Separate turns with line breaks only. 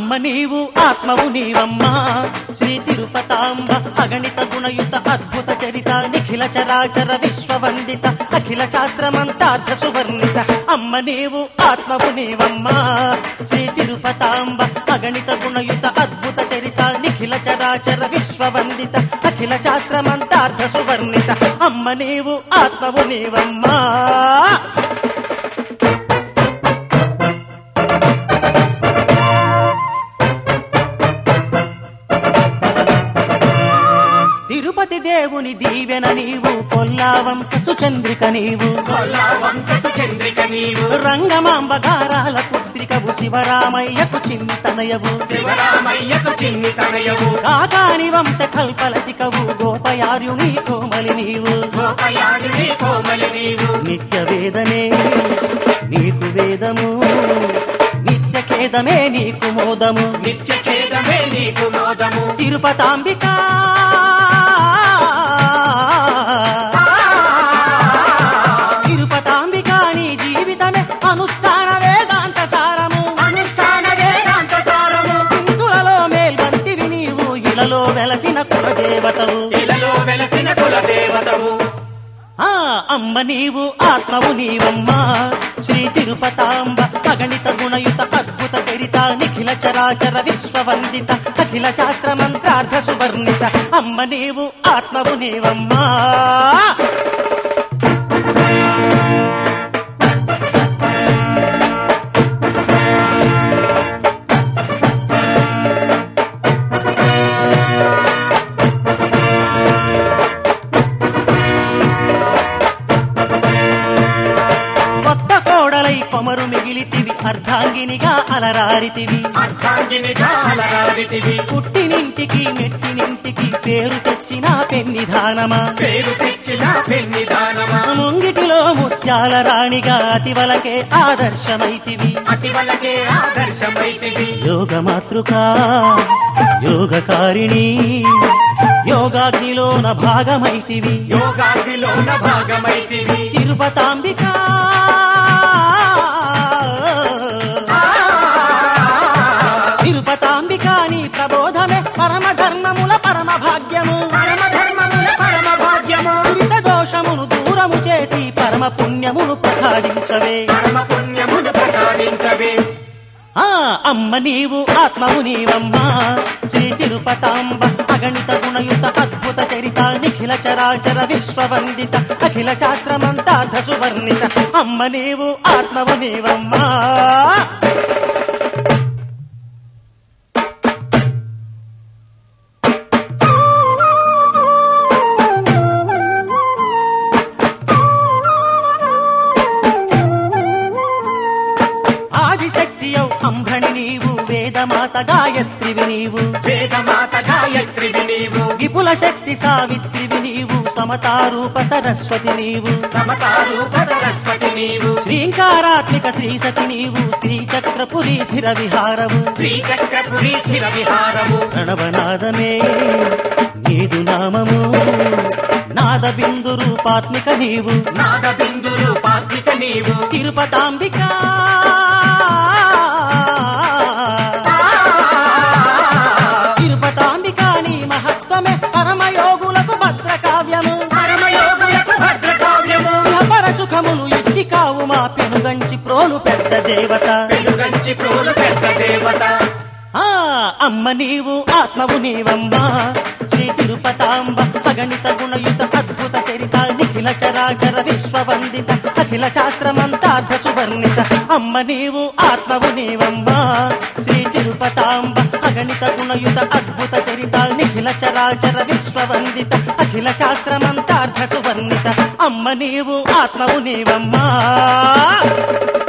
అమ్మ నీవు ఆత్మవు నీవమ్మా శ్రీ తిరుపతాంబ అగణిత గుణయుత అద్భుత చరిత నిఖిల చరాచర విశ్వవందిత అఖిల శాస్త్రమంతార్థ సువర్ణిత అమ్మ నీవు ఆత్మవు నీవమ్మా శ్రీ తిరుపతాంబ అగణిత గుణయుత అద్భుత చరిత నిఖిల చరాచర విశ్వవందిత అఖిల శాస్త్రమంతార్థ సువర్ణిత అమ్మ నీవు ఆత్మవు నీవమ్మా తిరుపతి దేవుని దీవెన నీవు కొల్లావంశ సుచంద్రిక నీవు
కొల్లా వంశసు చంద్రిక నీవు
రంగమాంబ గారాల పుత్రికవు శివరామయ్యకు చింతనయవు
శివరామయ్యకు చిన్ని తనయవు
కాకాని వంశ కల్పలతికవు గోపయార్యుని కోమలి నీవు
గోపయాడుని కోమలి నీవు
నిత్య వేదనే నీకు వేదము నిత్య ఖేదమే నీకు మోదము
నిత్య ఖేదమే నీకు మోదము
తిరుపతాంబిక తిరుపతాంబిక నీ జీవితమే అనుష్ఠాన వేదాంత సారము
అనుష్ఠాన వేదాంత సారము
హిందులలో మేల్వంతివి నీవు ఇలలో వెలసిన కులదేవతవు
ఇలలో వెలసిన కుల దేవతవు
ఆ అమ్మ నీవు ఆత్మవు నీవమ్మా శ్రీ తిరుపతాంబ అగణిత గుణయుత అద్భుత చరిత నిఖిల చరాచర విశ్వవందిత అఖిల శాస్త్ర మంత్రార్థ సువర్ణిత అమ్మ నీవు ఆత్మవు నీవమ్మా కొత్త కోడలై కొమరు మిగిలితివి అర్ధాంగినిగా అలరారితివి
అర్థాంగినిగా అలరాడితివి
పుట్టినింటికి మెట్టినింటికి పేరు తెచ్చిన పెన్నిధానమా
పేరు తెచ్చిన పెన్నిదానమా
ముంగిటిలో ముత్యాల రాణిగా అతివలకే ఆదర్శమైతివి
అతివలకే ఆదర్శమైతివి
యోగ మాతృక యోగకారిణి యోగాగ్నిలోన భాగమైతివి
యోగాగ్నిలోన భాగమైతివి
తిరుపతాంబిక తిరుపతాంబిక నీ ప్రబోధమే పరమ ధర్మముల పరమ భాగ్యము
పరమ ధర్మముల పరమ భాగ్యము
దురిత దోషమును దూరము చేసి పరమ పుణ్యమును ప్రసాదించవే
పరమ పుణ్యమును ప్రసాదించవే
ఆ అమ్మ నీవు ఆత్మవు నీవమ్మా శ్రీ తిరుపతాంబ అగణిత గుణయుత అద్భుత చరిత నిఖిల చరాచర విశ్వవందిత అఖిల శాస్త్రమంతార్థ సువర్ణిత అమ్మ నీవు ఆత్మవు నీవమ్మా ఆదిశక్తియౌ అంభణి నీవు వేదమాత గాయత్రివి నీవు
వేదమాత గాయత్రివి నీవు
విపుల శక్తి సావిత్రివి నీవు సమతారూప సరస్వతి నీవు
సమతారూప సరస్వతి నీవు
శ్రీంకారాత్మిక శ్రీసతి నీవు శ్రీచక్రపురి స్థిర విహారము
శ్రీచక్రపురి స్థిర విహారము
ప్రణవనాదమే నీదు నామము నాద బిందు రూపాత్మిక నీవు
నాద బిందులు పాత్రిక నీవు
తిరుపతాంబిక తిరుపతాంబిక నీ మహత్వమే పరమయోగులకు భద్రకావ్యము
పరమయోగులకు భద్రకావ్యము
పర సుఖములు ఇచ్చి కావు మా పెనుగంచి ప్రోలు పెద్ద దేవత
వెలుగంచి ప్రోలు పెద్ద దేవత
ఆ అమ్మ నీవు ఆత్మవు నీవమ్మా శ్రీ తిరుపతాంబ అగణిత గుణయుత అద్భుత చరిత నిఖిల చరాచర విశ్వవందిత అఖిల శాస్త్రమంతార్థ సువర్ణిత అమ్మ నీవు ఆత్మవు నీవమ్మా శ్రీ తిరుపతాంబ అగణిత గుణయుత అద్భుత చరిత నిఖిల చరాచర విశ్వవందిత అఖిల శాస్త్రమంతార్థ సువర్ణిత అమ్మ నీవు ఆత్మవు నీవమ్మా